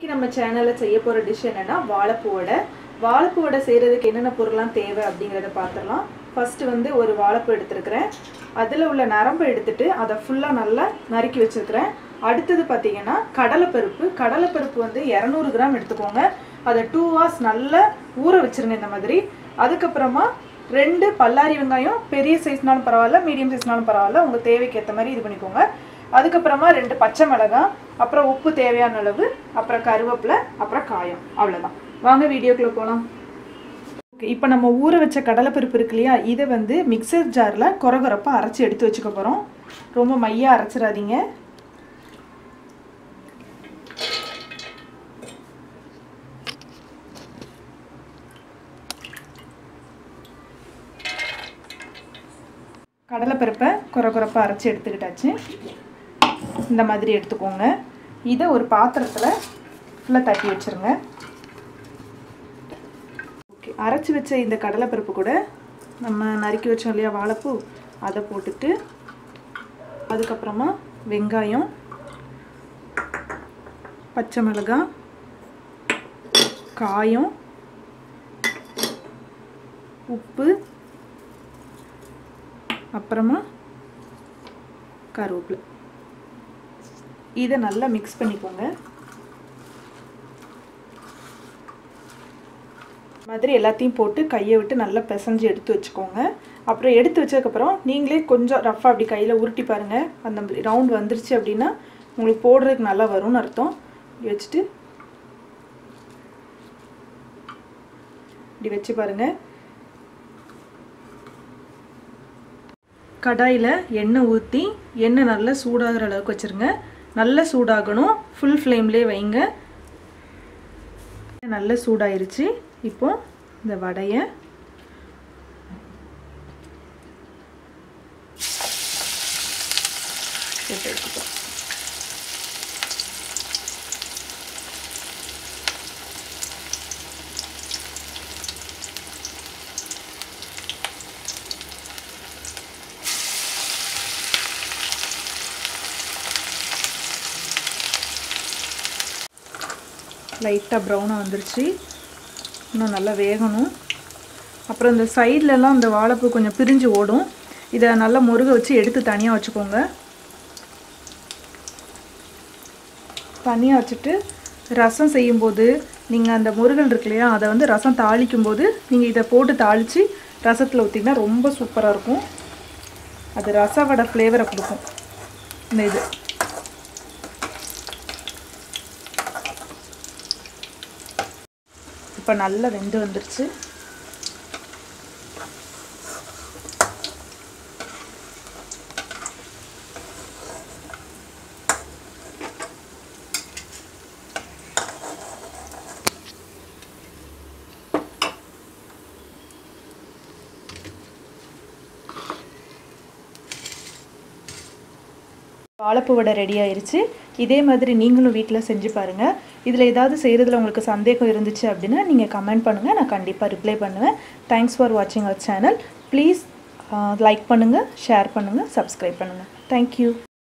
இன்னைக்கு நம்ம சேனலில் செய்ய போகிற டிஷ் என்னென்னா வாழைப்பூ வடை வாழைப்பூ வடை செய்கிறதுக்கு என்னென்ன பொருள்லாம் தேவை அப்படிங்கிறத பார்த்துடலாம் ஃபஸ்ட்டு வந்து ஒரு வாழைப்பூ எடுத்துருக்கிறேன் அதில் உள்ள நரம்பை எடுத்துட்டு அதை ஃபுல்லாக நல்லா நறுக்கி வச்சுருக்கிறேன் அடுத்தது பார்த்தீங்கன்னா கடலைப்பருப்பு கடலைப்பருப்பு வந்து இரநூறு கிராம் எடுத்துக்கோங்க அதை டூ ஹவர்ஸ் நல்லா ஊற வச்சுருங்க இந்த மாதிரி அதுக்கப்புறமா ரெண்டு பல்லாரி வெங்காயம் பெரிய சைஸ்னாலும் பரவாயில்ல மீடியம் சைஸ்னாலும் பரவாயில்ல உங்கள் தேவைக்கு ஏற்ற மாதிரி இது பண்ணிக்கோங்க அதுக்கப்புறமா ரெண்டு பச்சை மிளகாய் அப்புறம் உப்பு தேவையான அளவு அப்புறம் கருவேப்பிலை அப்புறம் காயம் அவ்வளோதான் வாங்க வீடியோக்குள்ளே போகலாம் ஓகே இப்போ நம்ம ஊற வச்ச கடலைப்பருப்பு இருக்கு இல்லையா இதை வந்து மிக்சர் ஜாரில் குறகுறப்பாக அரைச்சி எடுத்து வச்சுக்க போகிறோம் ரொம்ப மையாக அரைச்சிடாதீங்க கடலைப்பருப்பை குறகுறப்பாக அரைச்சி எடுத்துக்கிட்டாச்சு இந்த மாதிரி எடுத்துக்கோங்க இதை ஒரு பாத்திரத்தில் ஃபுல்லாக தட்டி வச்சுருங்க ஓகே அரைச்சி வச்ச இந்த கடலைப்பருப்பு கூட நம்ம நறுக்கி வச்சோம் இல்லையா வாழைப்பூ அதை போட்டுட்டு அதுக்கப்புறமா வெங்காயம் பச்சை மிளகாய் காயம் உப்பு அப்புறமா கருவேப்பிலை இதை நல்லா மிக்ஸ் பண்ணிக்கோங்க மாதிரி எல்லாத்தையும் போட்டு கையை விட்டு நல்லா பிசைஞ்சு எடுத்து வச்சுக்கோங்க அப்புறம் எடுத்து வச்சதுக்கப்புறம் நீங்களே கொஞ்சம் ரஃப்பாக அப்படி கையில் உருட்டி பாருங்கள் அந்த ரவுண்ட் வந்துருச்சு அப்படின்னா உங்களுக்கு போடுறதுக்கு நல்லா வரும்னு அர்த்தம் இப்படி வச்சுட்டு இப்படி வச்சு பாருங்கள் கடாயில் எண்ணெய் ஊற்றி எண்ணெய் நல்லா சூடாகிற அளவுக்கு வச்சுருங்க நல்லா சூடாகணும் ஃபுல் ஃப்ளேம்லேயே வைங்க நல்லா சூடாயிருச்சு இப்போ இந்த வடையை போட்டு எடுத்துக்கலாம் லைட்டாக ப்ரௌனாக வந்துருச்சு இன்னும் நல்லா வேகணும் அப்புறம் இந்த சைட்லலாம் இந்த வாழைப்பூ கொஞ்சம் பிரிஞ்சு ஓடும் இதை நல்லா முருக வச்சு எடுத்து தனியாக வச்சுக்கோங்க தனியாக வச்சுட்டு ரசம் செய்யும்போது நீங்கள் அந்த முருகல் இருக்கு இல்லையா அதை வந்து ரசம் தாளிக்கும் போது நீங்கள் இதை போட்டு தாளித்து ரசத்தில் ஊற்றிங்கன்னா ரொம்ப சூப்பராக இருக்கும் அது ரச வடை ஃப்ளேவரை கொடுக்கும் இந்த இது இப்போ நல்லா வெந்து வந்துருச்சு வாழைப்பூ வடை ரெடி ஆயிருச்சு இதே மாதிரி நீங்களும் வீட்டில் செஞ்சு பாருங்கள் இதில் ஏதாவது செய்கிறதுல உங்களுக்கு சந்தேகம் இருந்துச்சு அப்படின்னா நீங்கள் கமெண்ட் பண்ணுங்கள் நான் கண்டிப்பாக ரிப்ளை பண்ணுவேன் தேங்க்ஸ் ஃபார் வாட்சிங் அவர் சேனல் ப்ளீஸ் லைக் பண்ணுங்கள் ஷேர் பண்ணுங்கள் சப்ஸ்கிரைப் பண்ணுங்கள் தேங்க்யூ